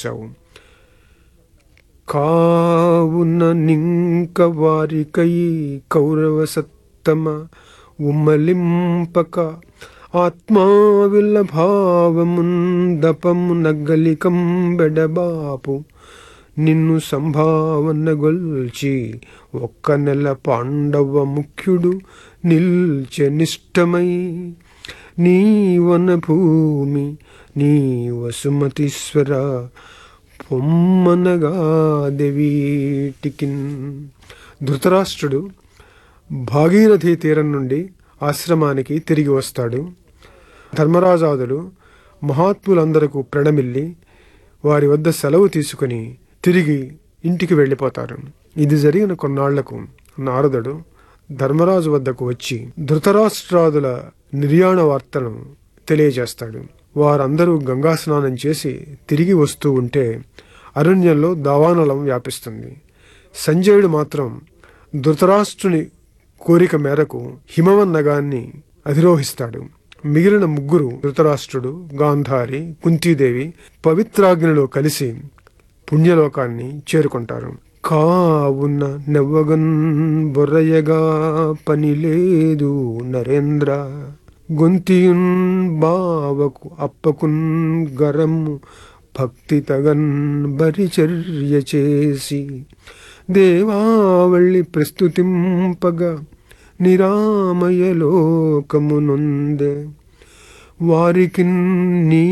చేశావు కావున నింక వారికై కౌరవ సత్తమ ఉమ్మలింపక ఆత్మావిల్ల భావమున్ దపము నగ్గలికం బెడబాపు నిన్ను సంభావన గొల్చి ఒక్క నెల పాండవ ముఖ్యుడు నిల్చె నిష్టమై నీ వన భూమి నీ వసుమతీశ్వర పొమ్మనగా దేవీటికిన్ ధృతరాష్ట్రుడు భాగీరథి తీరం నుండి ఆశ్రమానికి తిరిగి వస్తాడు ధర్మరాజాదులు మహాత్ములందరకు ప్రణమిల్లి వారి వద్ద సెలవు తీసుకుని తిరిగి ఇంటికి వెళ్ళిపోతారు ఇది జరిగిన కొన్నాళ్లకు నారదుడు ధర్మరాజు వద్దకు వచ్చి ధృతరాష్ట్రాదుల నిర్యాణ వార్తను తెలియజేస్తాడు వారందరూ గంగా స్నానం చేసి తిరిగి వస్తూ ఉంటే అరణ్యంలో దావానలం వ్యాపిస్తుంది సంజయుడు మాత్రం ధృతరాష్ట్రుని కోరిక మేరకు హిమవన్నగాన్ని అధిరోహిస్తాడు మిగిలిన ముగ్గురు ధృతరాష్ట్రుడు గాంధారి కుంతీదేవి పవిత్రాగ్నిలో కలిసి పుణ్యలోకాన్ని చేరుకుంటారు కావున్న నెవ్వగన్ బొర్రయ్యగా పని లేదు నరేంద్ర గొంతియున్ బావకు అప్పకున్ గరము భక్తి తగన్ బరిచర్య చేసి దేవావళి ప్రస్తుతింపగా నిరామయలోకమునుందే వారికి నీ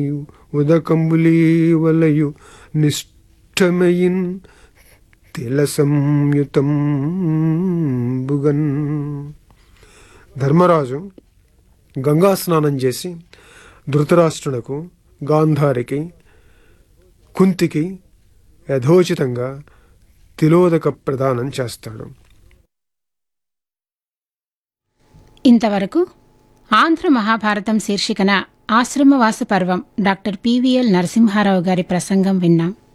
ఉదకంబులీవలయు నిష్టమయిన్ తిల సంయుతం బుగన్ ధర్మరాజు గంగా స్నానం చేసి ధృతరాష్ట్రునకు గాంధారికి కుంతికి యథోచితంగా తిలోదక ప్రదానం చేస్తాడు ఇంతవరకు ఆంధ్ర మహాభారతం శీర్షికన ఆశ్రమవాస పర్వం డాక్టర్ పివిఎల్ నరసింహారావు గారి ప్రసంగం విన్నాం